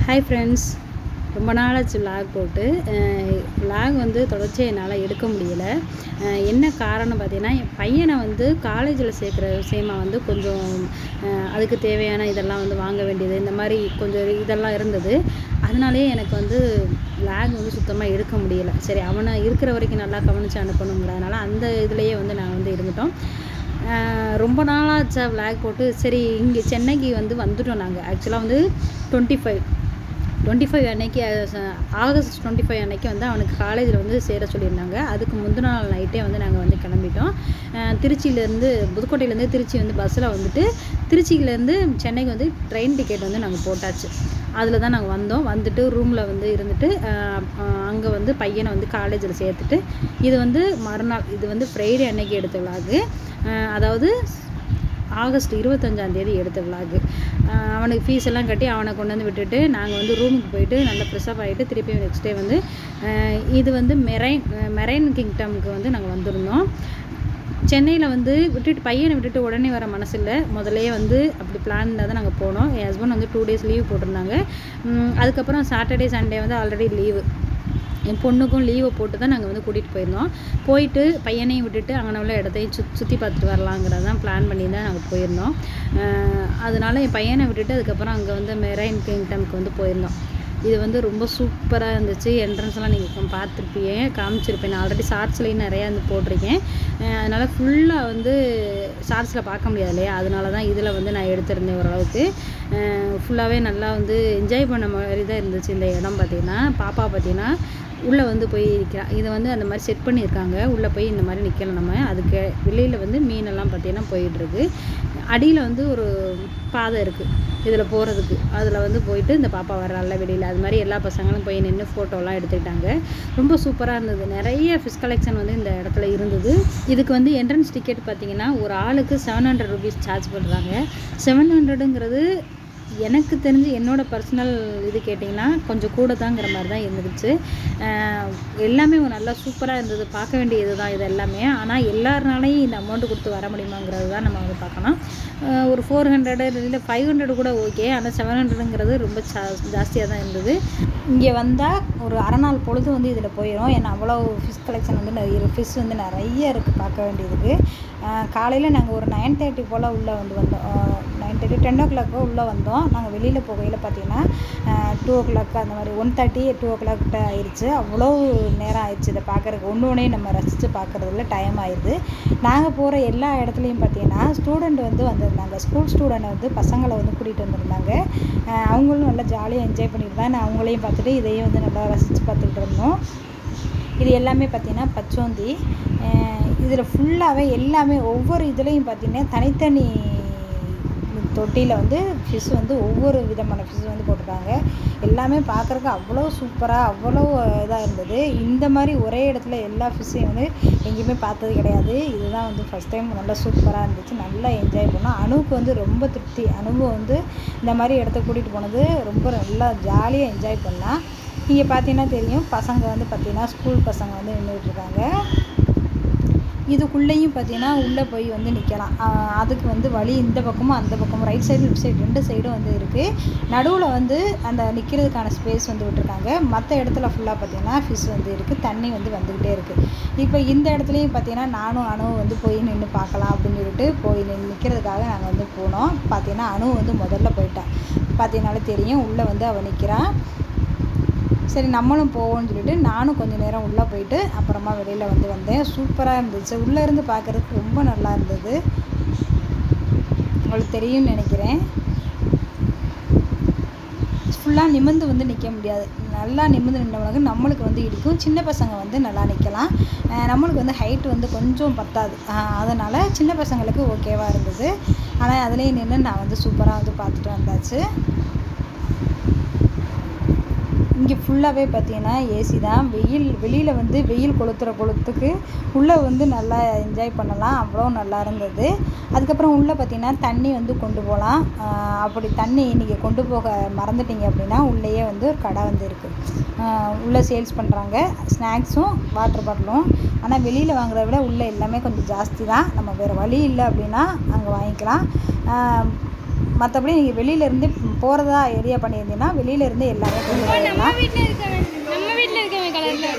Hi friends ரொம்ப நாளாச்சு vlog போட்டு விலாக் வந்து தொடர்ச்சியாக என்னால் எடுக்க முடியல அஹ் என்ன காரணம் பார்த்தீங்கன்னா என் பையனை வந்து காலேஜில் சேர்க்குற விஷயமா வந்து கொஞ்சம் அஹ் அதுக்கு தேவையான இதெல்லாம் வந்து வாங்க வேண்டியது இந்த மாதிரி கொஞ்சம் இதெல்லாம் இருந்தது அதனாலேயே எனக்கு வந்து விலாக் வந்து சுத்தமாக எடுக்க முடியல சரி அவனை இருக்கிற வரைக்கும் நல்லா கவனித்து அனுப்பணுங்கிறதுனால அந்த இதுலேயே வந்து நாங்கள் வந்து இருந்துட்டோம் அஹ் ரொம்ப நாளாச்சா விளாக் போட்டு சரி இங்கே சென்னைக்கு வந்து வந்துட்டோம் நாங்கள் ஆக்சுவலாக வந்து டுவெண்ட்டி ஃபைவ் டுவெண்ட்டி ஃபைவ் அன்னைக்கு அஹ், ச- ஆகஸ்ட் டுவெண்ட்டி ஃபைவ் அன்னைக்கு வந்து அவனுக்கு காலேஜில் வந்து சேர சொல்லியிருந்தாங்க அதுக்கு முந்தின நாள் நைட்டே வந்து நாங்கள் வந்து கிளம்பிட்டோம் அஹ், திருச்சியிலேருந்து புதுக்கோட்டையிலேருந்து திருச்சி வந்து பஸ்ஸில் வந்துட்டு திருச்சியிலேருந்து சென்னைக்கு வந்து ட்ரெயின் டிக்கெட் வந்து நாங்கள் போட்டாச்சு அதில் தான் நாங்கள் வந்தோம் வந்துட்டு ரூமில் வந்து இருந்துட்டு அங்கே வந்து பையனை வந்து காலேஜில் சேர்த்துட்டு இது வந்து மறுநாள் இது வந்து ஃப்ரைடே அன்னைக்கு எடுத்த விலாகு அதாவது ஆகஸ்ட் இருபத்தஞ்சாம் தேதி எடுத்த விலாகு அவனுக்கு ஃபீஸ் எல்லாம் கட்டி அவனை கொண்டு வந்து விட்டுட்டு நாங்கள் வந்து ரூமுக்கு போயிட்டு நல்லா ஃப்ரெஷ்அப் ஆகிட்டு திருப்பி நெக்ஸ்ட் டே வந்து அஹ் இது வந்து மெரைன் மெரைன் கிங்டம்க்கு வந்து நாங்கள் வந்திருந்தோம் சென்னையில் வந்து விட்டுட்டு பையனை விட்டுட்டு உடனே வர மனசு இல்லை முதல்லயே வந்து அப்படி பிளான் தான் நாங்கள் போனோம் என் ஹஸ்பண்ட் வந்து டூ டேஸ் லீவ் போட்டிருந்தாங்க உம், அதுக்கப்புறம் சாட்டர்டே சண்டே வந்து ஆல்ரெடி லீவு என் பொண்ணுக்கும் லீவை போட்டு தான் நாங்கள் வந்து கூட்டிகிட்டு போயிருந்தோம் போயிட்டு பையனையும் விட்டுட்டு அங்கே உள்ள இடத்தையும் சுத் சுற்றி பார்த்துட்டு வரலாங்கிறது தான் பிளான் பண்ணி தான் நாங்கள் போயிருந்தோம் அஹ் அதனால என் பையனை விட்டுட்டு அதுக்கப்புறம் அங்கே வந்து மெரைன் கிங்டம்க்கு வந்து போயிருந்தோம் இது வந்து ரொம்ப சூப்பராக இருந்துச்சு என்ட்ரன்ஸ்லாம் நீங்கள் பார்த்துருப்பீங்க காமிச்சிருப்பேன் நான் ஆல்ரெடி ஷார்ட்ஸ்லேயும் நிறையா வந்து போட்டிருக்கேன் அஹ் அதனால ஃபுல்லாக வந்து ஷார்ட்ஸில் பார்க்க முடியாது இல்லையா அதனால தான் இதில் வந்து நான் எடுத்திருந்தேன் ஓரளவுக்கு ஃபுல்லாகவே நல்லா வந்து என்ஜாய் பண்ண மாதிரி தான் இருந்துச்சு இந்த இடம் பார்த்தீங்கன்னா பாப்பா பார்த்தீங்கன்னா உள்ளே வந்து போய் நிற்கிறா இதை வந்து அந்த மாதிரி செட் பண்ணியிருக்காங்க உள்ளே போய் இந்த மாதிரி நிற்கலாம் நம்ம அதுக்கு வெளியில் வந்து மீனெல்லாம் பார்த்தீங்கன்னா போயிட்டுருக்கு அடியில் வந்து ஒரு பாதை இருக்குது இதில் போகிறதுக்கு அதில் வந்து போயிட்டு இந்த பாப்பா வர்றாள்ல வெளியில் அது மாதிரி எல்லா பசங்களும் போய் நின்று ஃபோட்டோலாம் எடுத்துக்கிட்டாங்க ரொம்ப சூப்பராக இருந்தது நிறைய ஃபிஷ் கலெக்ஷன் வந்து இந்த இடத்துல இருந்தது இதுக்கு வந்து என்ட்ரன்ஸ் டிக்கெட் பார்த்தீங்கன்னா ஒரு ஆளுக்கு செவன் ஹண்ட்ரட் ருபீஸ் சார்ஜ் பண்ணுறாங்க செவன் ஹண்ட்ரடுங்கிறது எனக்கு தெரிஞ்சு என்னோட பர்சனல் இது கேட்டிங்கன்னா கொஞ்சம் கூட தாங்கிற மாதிரி தான் இருந்துச்சு அஹ் எல்லாமே ஒரு நல்லா சூப்பராக இருந்தது பார்க்க வேண்டிய இதுதான் இது எல்லாமே ஆனால் எல்லாருனாலையும் இந்த அமௌண்ட் கொடுத்து வர முடியுமாங்கிறது தான் நம்ம வந்து பார்க்கணும் அஹ் ஒரு ஃபோர் ஹண்ட்ரடு இல்லை ஃபைவ் ஹண்ட்ரட் கூட ஓகே ஆனால் செவன் ஹண்ட்ரடுங்கிறது ரொம்ப ஜா ஜாஸ்தியாக தான் இருந்தது இங்கே வந்தால் ஒரு அரை நாள் பொழுது வந்து இதில் போயிடும் ஏன்னா அவ்வளோ ஃபிஷ் கலெக்ஷன் வந்து நிறைய ஃபிஷ் வந்து நிறைய இருக்குது பார்க்க வேண்டியதுக்கு காலையில் நாங்கள் ஒரு நைன் தேர்ட்டி போல் உள்ளே வந்து வந்தோம் நைன் தேர்ட்டி டென் ஓ கிளாக்கோ உள்ளே வந்தோம் நாங்கள் வெளியில் போகையில் பார்த்தீங்கன்னா டூ ஓ கிளாக் அந்த மாதிரி one thirty two o'clock கிட்ட ஆயிடுச்சு அவ்வளோ நேரம் ஆயிடுச்சு இதை பார்க்குறதுக்கு ஒன்று ஒன்றே நம்ம ரசித்து பார்க்குறதுல டைம் ஆயிடுது நாங்கள் போகிற எல்லா இடத்துலையும் பார்த்தீங்கன்னா ஸ்டூடெண்ட் வந்து வந்திருந்தாங்க ஸ்கூல் ஸ்டூடெண்ட் வந்து பசங்களை வந்து கூட்டிகிட்டு வந்திருந்தாங்க அஹ் அவங்களும் நல்லா ஜாலியாக என்ஜாய் பண்ணிட்டு தான் நான் அவங்களையும் பார்த்துட்டு இதையும் வந்து நல்லா ரசித்து பார்த்துக்கிட்டு இருந்தோம் இது எல்லாமே பார்த்தீங்கன்னா பச்சோந்தி இதில் ஃபுல்லாகவே எல்லாமே ஒவ்வொரு இதுலேயும் பார்த்தீங்கன்னா தனித்தனி தொட்டியில் வந்து ஃபிஷ் வந்து ஒவ்வொரு விதமான ஃபிஷ் வந்து போட்டிருக்காங்க எல்லாமே பார்க்குறக்கு அவ்வளோ சூப்பராக அவ்வளோ இதாக இருந்தது இந்த மாதிரி ஒரே இடத்துல எல்லா ஃபிஷ்ஷையும் வந்து எங்கேயுமே பார்த்தது கிடையாது இதுதான் வந்து ஃபஸ்ட் டைம் நல்லா சூப்பராக இருந்துச்சு நல்லா என்ஜாய் பண்ணோம் அணுவுக்கு வந்து ரொம்ப திருப்தி அணுவு வந்து இந்த மாதிரி இடத்துக்கு கூட்டிகிட்டு போனது ரொம்ப நல்லா ஜாலியாக என்ஜாய் பண்ணலாம் இங்கே பார்த்தீங்கன்னா தெரியும் பசங்க வந்து பார்த்தீங்கன்னா ஸ்கூல் பசங்க வந்து நின்றுட்டு இருக்காங்க இதுக்குள்ளேயும் பார்த்தீங்கன்னா உள்ளே போய் வந்து நிற்கலாம் அதுக்கு வந்து வழி இந்த பக்கமும் அந்த பக்கமும் ரைட் சைடு லெஃப்ட் சைடு ரெண்டு சைடும் வந்து இருக்குது நடுவில் வந்து அந்த நிற்கிறதுக்கான ஸ்பேஸ் வந்து விட்டுருக்காங்க மற்ற இடத்துல ஃபுல்லாக பார்த்தீங்கன்னா ஃபிஷ் வந்து இருக்குது தண்ணி வந்து வந்துக்கிட்டே இருக்குது இப்போ இந்த இடத்துலையும் பார்த்தீங்கன்னா நானும் அணு வந்து போய் நின்று பார்க்கலாம் அப்படின்னு சொல்லிட்டு போய் நின்று நிற்கிறதுக்காக நாங்கள் வந்து போனோம் பார்த்தீங்கன்னா அணு வந்து முதல்ல போயிட்டான் பார்த்தீங்கனாலே தெரியும் உள்ளே வந்து அவள் நிற்கிறான் சரி நம்மளும் போவோம்னு சொல்லிட்டு நானும் கொஞ்சம் நேரம் உள்ளே போயிட்டு அப்புறமா வெளியில் வந்து வந்தேன் சூப்பராக இருந்துச்சு உள்ளே இருந்து பார்க்குறதுக்கு ரொம்ப நல்லா இருந்தது உங்களுக்கு தெரியும்னு நினைக்கிறேன் ஃபுல்லாக நிமிர்ந்து வந்து நிற்க முடியாது நல்லா நிமிர்ந்து நின்றவங்களுக்கு நம்மளுக்கு வந்து இடிக்கும் சின்ன பசங்க வந்து நல்லா நிற்கலாம் அஹ் நம்மளுக்கு வந்து ஹைட் வந்து கொஞ்சம் பத்தாது அதனால் சின்ன பசங்களுக்கு ஓகேவாக இருந்தது ஆனால் அதுலேயும் நின்று நான் வந்து சூப்பராக வந்து பார்த்துட்டு வந்தாச்சு இங்கே ஃபுல்லாகவே பார்த்தீங்கன்னா ஏசி தான் வெயில் வெளியில் வந்து வெயில் கொளுத்துற கொளுத்துக்கு உள்ளே வந்து நல்லா என்ஜாய் பண்ணலாம் அவ்வளோ நல்லா இருந்தது அதுக்கப்புறம் உள்ளே பார்த்தீங்கன்னா தண்ணி வந்து கொண்டு போகலாம் ஆஹ் அப்படி தண்ணி நீங்கள் கொண்டு போக மறந்துட்டீங்க அப்படின்னா உள்ளேயே வந்து ஒரு கடை வந்து இருக்குது உள்ளே சேல்ஸ் பண்ணுறாங்க ஸ்நாக்ஸும் வாட்டர் பாட்டிலும் ஆனால் வெளியில் வாங்குறத விட உள்ளே எல்லாமே கொஞ்சம் ஜாஸ்தி தான் நம்ம வேறு வழி இல்லை அப்படின்னா அங்கே வாங்கிக்கலாம் ஆஹ் மற்றபடி நீங்கள் வெளியிலேருந்து போகிறதா ஏரியா பண்ணியிருந்தீங்கன்னா வெளியிலேருந்து எல்லாமே கொண்டு வரலாம் வீட்டில் இருக்கவன் நம்ம வீட்டில் இருக்கவன் கலரில்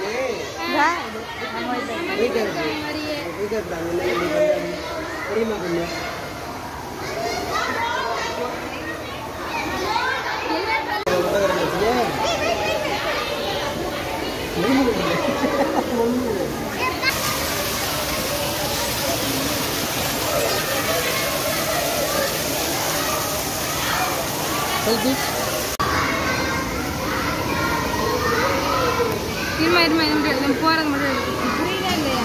வெயிட்டாக இருக்கு வெயிட்டாக இருக்காங்க தெரியுமா கொஞ்சம் செல்ஃபி இருமா இருமா இருமா நம்ம போகிறது மட்டும் இருக்கு. புரியுதா இல்லையா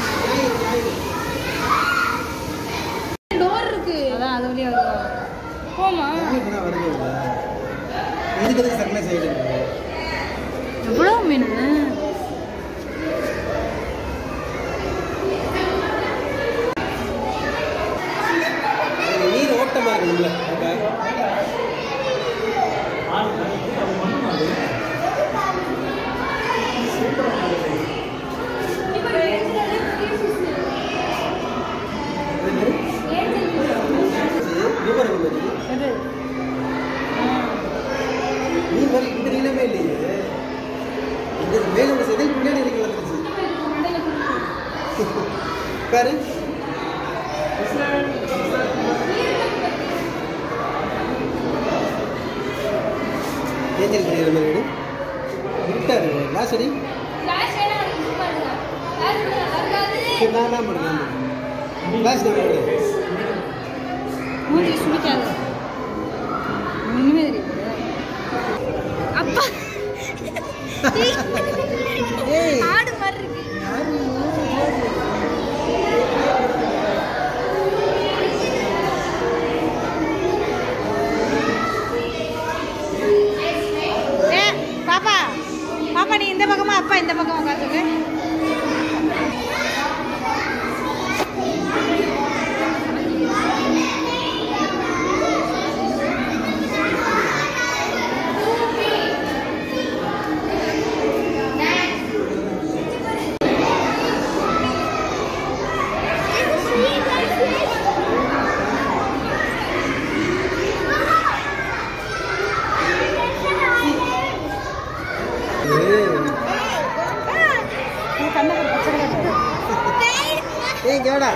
டோர் இருக்கு அதான் அது வழியாக வருவாங்க போமா இப்போ தான் வருது இல்ல? இதுக்கு எதுக்கு சர்ப்ரைஸ் ஆகிட்டு எவ்வளோ மீன் நீர் ஓட்டமாக இருக்கணும்ல அப்போ நீ மாதிரி இந்த நீளமே இல்லையே இந்த மேல ஒரு செதில் பின்னாடி இருக்கு வந்துருச்சு பாரு ஏஞ்சல் தெரியுற மாதிரி வீடு இருட்டாரு லாஸ்ட் அடி சரி, நான் நான் பண்ணுறேன் லாஸ்ட் வீடு மூஞ்சி சுமிக்காது ஒன்றுமே தெரியாது அப்பா ஏய் ஆடு மாதிரி இருக்கு ஏ பாப்பா பாப்பா நீ இந்த பக்கமா அப்பா இந்த பக்கம் உட்காந்துக்கு நீ கண்ணு பச்சை ஏய் கேடா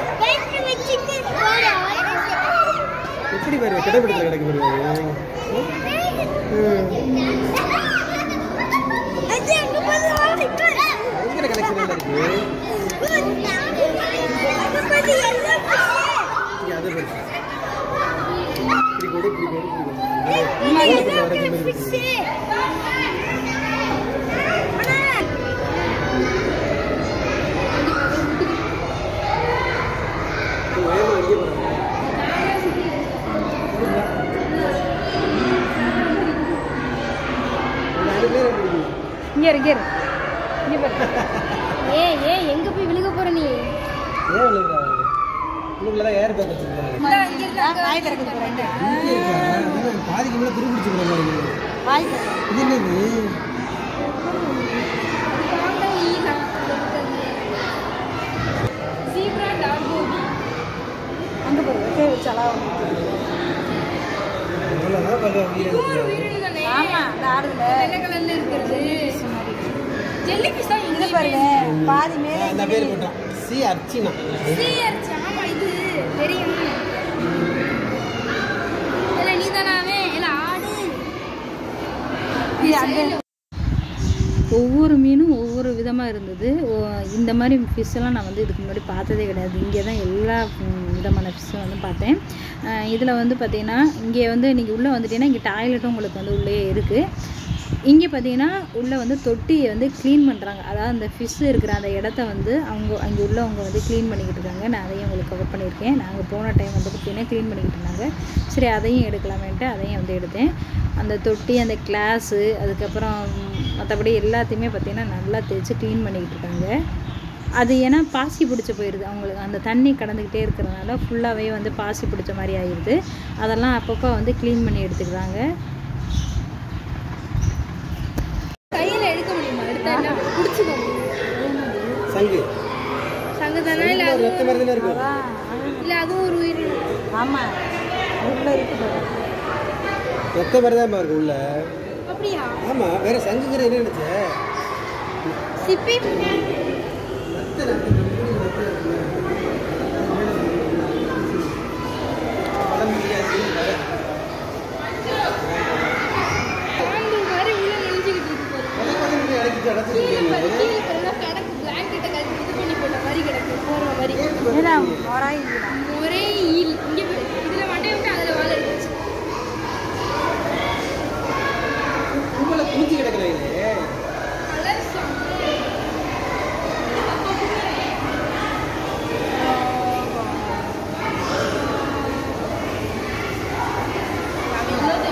எப்படி பாரு கிடப்பிடத்தில் கிடக்கு பாரு பயங்கர கலெக்ஷன் இருக்கு இங்க அது பாரு இப்படி கொடு இப்படி கொடு இப்படி கொடு இப்படி கொடு. வேகமா வெளியே போறாங்க. ஒரு ரெண்டு பேர் இருக்கு. இங்கே இரு இங்கே இரு இங்கே பாரு ஏ ஏ எங்க போய் விழுக போற நீ ஏன் விழுகுறாங்க? உள்ளுக்குள்ளதான் ஏர் பேக் வச்சிருக்காங்க. வாய் திறக்குது பாரு, ரெண்டு இங்கே இருக்கா? என்ன பாதிக்கு மேல துரு பிடிச்சிக்கிற மாதிரி இருக்கு. வாய் திறக்குது. இது என்னது சீப்ரா டாகோ அங்கே பாரு வெட்டே வச்சு அழகா இவ்வளவுதான் பார்க்க உயிரா ஒரு இருக்கு. உயிரினு தானே ஆமா இந்த ஆடுதுல வெள்ளை கலர்ல இருக்கிறது ஜெல்லி ஃபிஷ் தான் இங்க இங்க பாருங்க பாதி மேலே அந்த பேர் போட்டான் சி அர்ச்சினா சீயர்ச்சி ஆமா இது தெரியும் இல்ல நீ தானாவே இல்ல ஆடு இது அந்த ஒவ்வொரு மீனும் ஒவ்வொரு விதமாக இருந்தது ஓ- இந்த மாதிரி ஃபிஷ் எல்லாம் நான் வந்து இதுக்கு முன்னாடி பார்த்ததே கிடையாது இங்கே தான் எல்லா ம், விதமான ஃபிஷ்ஷும் வந்து பார்த்தேன் இதில் வந்து பார்த்தீங்கன்னா இங்கே வந்து நீங்கள் உள்ளே வந்துட்டீங்கன்னா இங்கே டாய்லெட்டும் உங்களுக்கு வந்து உள்ளே இருக்குது இங்கே பார்த்தீங்கன்னா உள்ளே வந்து தொட்டியை வந்து க்ளீன் பண்ணுறாங்க அதாவது அந்த ஃபிஷ் இருக்கிற அந்த இடத்த வந்து அவங்க அங்கே உள்ளவங்க வந்து க்ளீன் பண்ணிக்கிட்டு இருக்காங்க நான் அதையும் உங்களுக்கு கவர் பண்ணியிருக்கேன் நாங்கள் போன டைம் வந்து பார்த்தீங்கன்னா க்ளீன் பண்ணிக்கிட்டு இருந்தாங்க சரி அதையும் எடுக்கலாமேன்ட்டு அதையும் வந்து எடுத்தேன் அந்த தொட்டி அந்த கிளாஸு அதுக்கப்புறம் மற்றபடி எல்லாத்தையுமே பார்த்தீங்கன்னா நல்லா தேய்ச்சி க்ளீன் பண்ணிக்கிட்டு இருக்காங்க அது ஏன்னா பாசி பிடிச்சி போயிடுது அவங்களுக்கு அந்த தண்ணி கடந்துக்கிட்டே இருக்கிறதுனால ஃபுல்லாகவே வந்து பாசி பிடிச்ச மாதிரி ஆயிடுது அதெல்லாம் அப்பப்போ வந்து க்ளீன் பண்ணி எடுத்துக்கிறாங்க கையில எடுக்க முடியுமா எடுத்தா என்ன புடிச்சுக்க சங்கு சங்கு தானே இல்ல ஒரு ரத்த மாதிரி தானே இருக்கும் இல்ல அதுவும் ஒரு உயிரினம் ஆமாம் உள்ளே இருக்குது பாரு. ரத்த மாதிரி தான் இருக்கு உள்ள அப்படியா ஆமா வேற சங்குங்கிற என்ன நினைச்ச சிப்பி பாம்பு மாதிரி உள்ள நெஞ்சுக்கிட்டு இருக்கு பாரு. கீழே பாரு, கீழே பாருங்க, கிடக்கு. blanket அ கழட்டி இது பண்ணி போட்ட மாதிரி கிடக்கு, போர்வை மாதிரி. ஒரே ஈல். இங்க பாரு. இதுல மண்டையை விட்டு அதுல வாழை இருந்துச்சு. உங்களை குளிச்சு கிடக்குறாங்களே Colour செம்ம. அது எவ்வளவு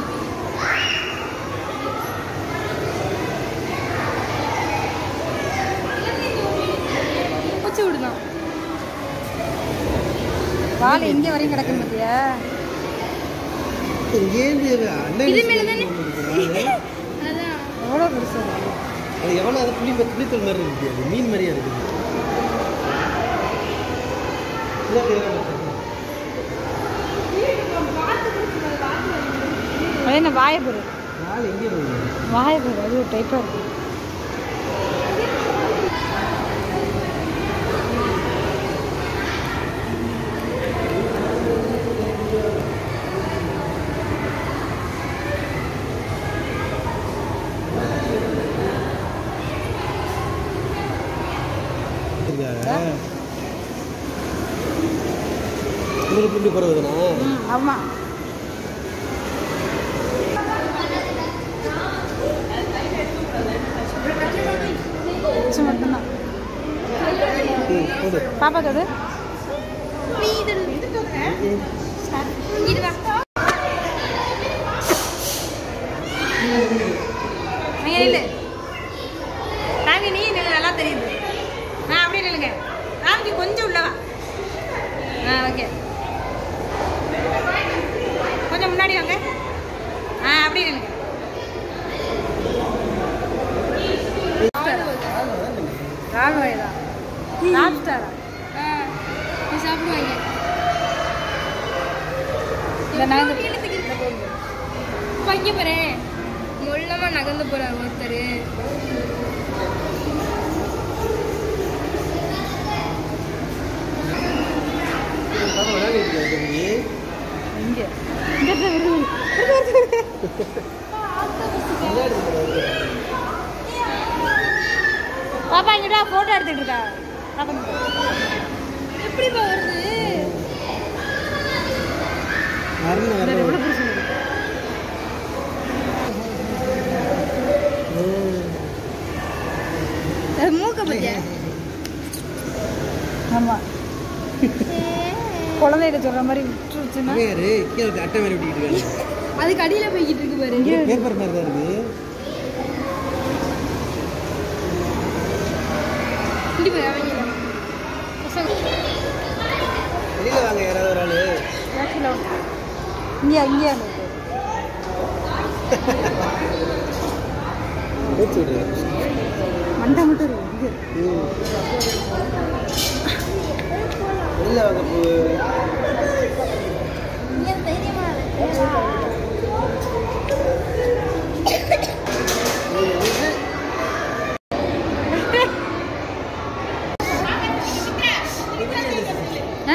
பூச்சி விடுதான் வாழை இங்கே வரையும் கிடக்குன்னு பார்த்தியா இங்கேருந்து அண்ணன் இது மேல தானே? வீட்டுக்கு அதான் எவ்வளோ பெருசு இருக்கு. அது எவ்வளோ அது புளி புளித்தல் மாதிரி இருக்கு அது மீன் மாதிரியா இருக்குது இல்லை, இல்லை, இல்லை. அது என்ன வாயப்பொரு நாலு எங்கே போகுது வாயப்பொரு அது ஒரு டைப்பாக இருக்கு உங்களுக்கு புள்ளி போகிறதுனா ம் ஆமாம் மிச்சம் மட்டும்தான் ம் போடு பாப்பாக்கு அது நீ இது இது வா அங்கே நில்லு ராமி நீ நில்லு நல்லா தெரியுது ஆ அப்படியே நில்லுங்க ராமிக்கு கொஞ்சம் உள்ளவா ஆ ஓகே கொஞ்சம் முன்னாடி வாங்க ஆ அப்படியே நில்லுங்க ராணுவ தான் லாப்ஸ்டரா ஆ, இது சாப்பிடுவாங்க இந்த நகர்ந்து வைக்க போறேன் மொல்லமா நகர்ந்து போறார் ஒருத்தர் பாப்பா விளையாடிட்டு இருக்காரு நீ இங்கே இந்த இடத்துல வருது. விளையாடிட்டு இருக்காரு பாப்பா இங்கடா ஃபோட்டோ எடுத்துட்டு இருக்கா பாப்பா இங்க. எப்படிப்பா வருது வரணும் இந்த வரணும் எவ்வளோ பெருசு இருக்கு. அது மூக்க பத்தியா ஆமாம் குழந்தைகிட்ட சொல்கிற மாதிரி விட்டுருச்சுன்னா யாரு கீழே அட்டை மேலே விட்டிக்கிட்டு இருக்காரு அதுக்கு அடியில போய்கிட்டு இருக்கு பாரு பேப்பர் மாதிரி தான் இருக்கு இப்படி போய் அவங்க பசங்க வெளியில வாங்க யாராவது ஒரு ஆளு பேக்கில் இங்கே இங்கே மூச்சு விடு மண்டை மட்டும் இருக்கு இங்கே ம். வெளியில வாங்க பூ ஆ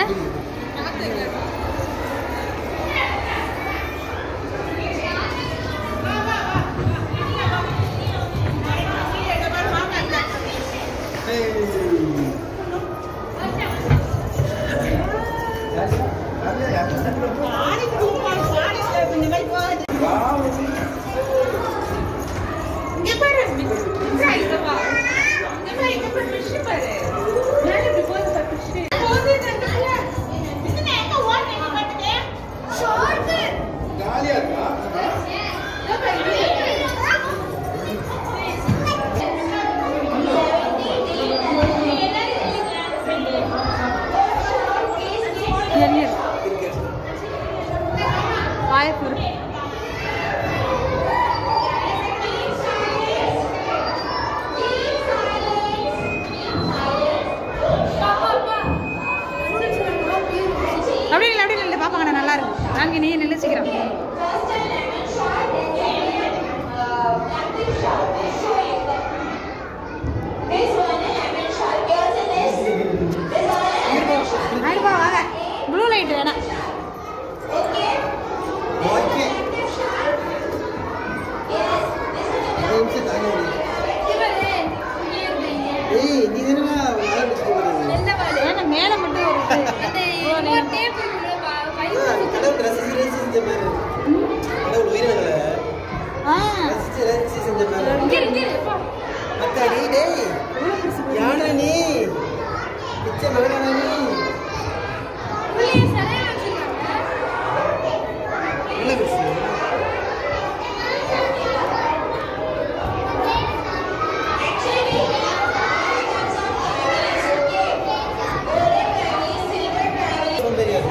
ஏய். கொஞ்சம் மேல இங்க இரு, இங்க இரு, போ. அத்தாடி டேய் யானை நீ பிச்சை மகனா நீ உள்ளே சிலையா வச்சிருக்காங்க. என்ன பேசு சௌந்தர்யா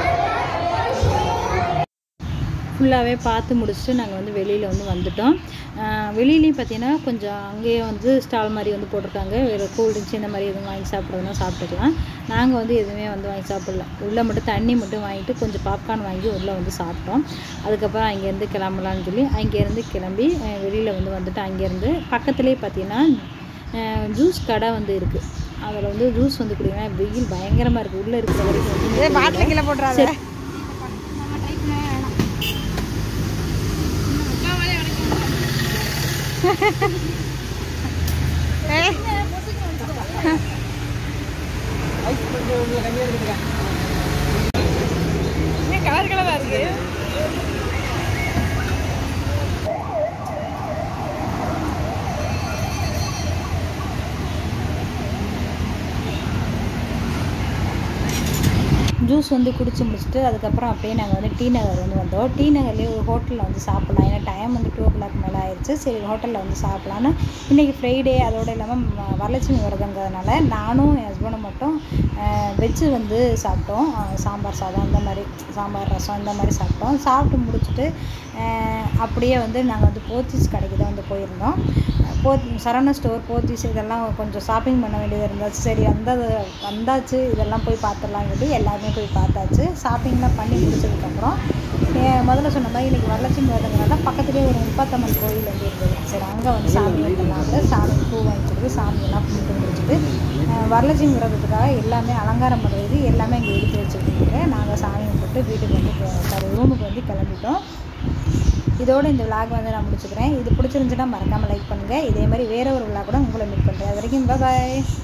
ஃபுல்லாகவே பார்த்து முடிச்சுட்டு நாங்கள் வந்து வெளியில் வந்து வந்துட்டோம் ஆஹ் வெளியிலயும் பார்த்தீங்கன்னா கொஞ்சம் அங்கேயே வந்து ஸ்டால் மாதிரி வந்து போட்டிருக்காங்க வேறு கூல்ட்ரிங்க்ஸ் இந்த மாதிரி எதுவும் வாங்கி சாப்பிட்றதுனா சாப்பிட்டுக்கலாம் நாங்கள் வந்து எதுவுமே வந்து வாங்கி சாப்பிடல உள்ளே மட்டும் தண்ணி மட்டும் வாங்கிட்டு கொஞ்சம் பாப்கார்ன் வாங்கி உள்ளே வந்து சாப்பிட்டோம் அதுக்கப்புறம் அங்கேருந்து கிளம்பலான்னு சொல்லி அங்கேருந்து கிளம்பி வெளியில் வந்து வந்துட்டு அங்கேருந்து பக்கத்துலேயே பார்த்தீங்கன்னா ஜூஸ் கடை வந்து இருக்குது அதில் வந்து ஜூஸ் வந்து குடிக்கலாம் வெயில் பயங்கரமாக இருக்குது உள்ளே இருக்கிற வரைக்கும் வந்து பாட்டில் கீழே போட்டுறாத நம்ம try பண்ணவே வேணாம். இன்னும் அக்கா மேலே வரைக்கும் ஏய் ஐஸ் கொஞ்சம் உங்களுக்கு கம்மியாக இருக்குதுக்கா கலர் கலராக இருக்கு ஜூஸ் வந்து குடிச்சு முடிச்சுட்டு அதுக்கப்புறம் அப்படியே நாங்கள் வந்து டி நகர் வந்து வந்தோம் டி நகர்லேயே ஒரு ஹோட்டலில் வந்து சாப்பிட்லாம் ஏன்னா டைம் வந்து டூ ஓ கிளாக் மேலே ஆயிடுச்சு சரி ஹோட்டலில் வந்து சாப்பிட்லான்னு இன்றைக்கி ஃப்ரைடே அதோடு இல்லாமல் ம- வரலட்சுமி விரதங்கிறதுனால நானும் என் ஹஸ்பண்டும் மட்டும் வெஜ்ஜு வந்து சாப்பிட்டோம் அஹ் சாம்பார் சாதம் இந்த மாதிரி சாம்பார் ரசம் இந்த மாதிரி சாப்பிட்டோம் சாப்பிட்டு முடிச்சுட்டு அஹ் அப்படியே வந்து நாங்கள் வந்து போத்தீஸ் கடைக்கு தான் வந்து போயிருந்தோம் போத் சரவணா ஸ்டோர் போத்தீஸ் இதெல்லாம் கொஞ்சம் ஷாப்பிங் பண்ண வேண்டியது இருந்துச்சு சரி வந்தது வந்தாச்சு இதெல்லாம் போய் பார்த்துடலாம் சொல்லி எல்லாருமே போய் பார்த்தாச்சு ஷாப்பிங்லாம் பண்ணி முடிச்சதுக்கப்புறம் ஏன் முதல்ல சொன்ன மாதிரி இன்றைக்கி வரலட்சுமி விரதங்கிறனால பக்கத்துலேயே ஒரு முப்பத்தம்மன் கோயில் வந்து இருந்தது சரி அங்கே வந்து சாமி கும்பிடலாம்னு சாமி பூ வாங்கி கொடுத்து சாமியெல்லாம் கும்பிட்டு முடிச்சுட்டு அஹ் வரலட்சுமி விரதத்துக்காக எல்லாமே அலங்காரம் பண்ணுறது எல்லாமே இங்கே எடுத்து வச்சுருக்கீங்க நாங்கள் சாமி கும்பிட்டு வீட்டுக்கு வந்து சாரி ரூமுக்கு வந்து கிளம்பிட்டோம் இதோட இந்த விளாக் வந்து நான் முடிச்சுக்கிறேன் இது பிடிச்சிருந்துச்சுன்னா மறக்காமல் லைக் பண்ணுங்கள் இதே மாதிரி வேற ஒரு விளாக் கூட உங்களை மீட் பண்ணுறேன் அது வரைக்கும் பாய்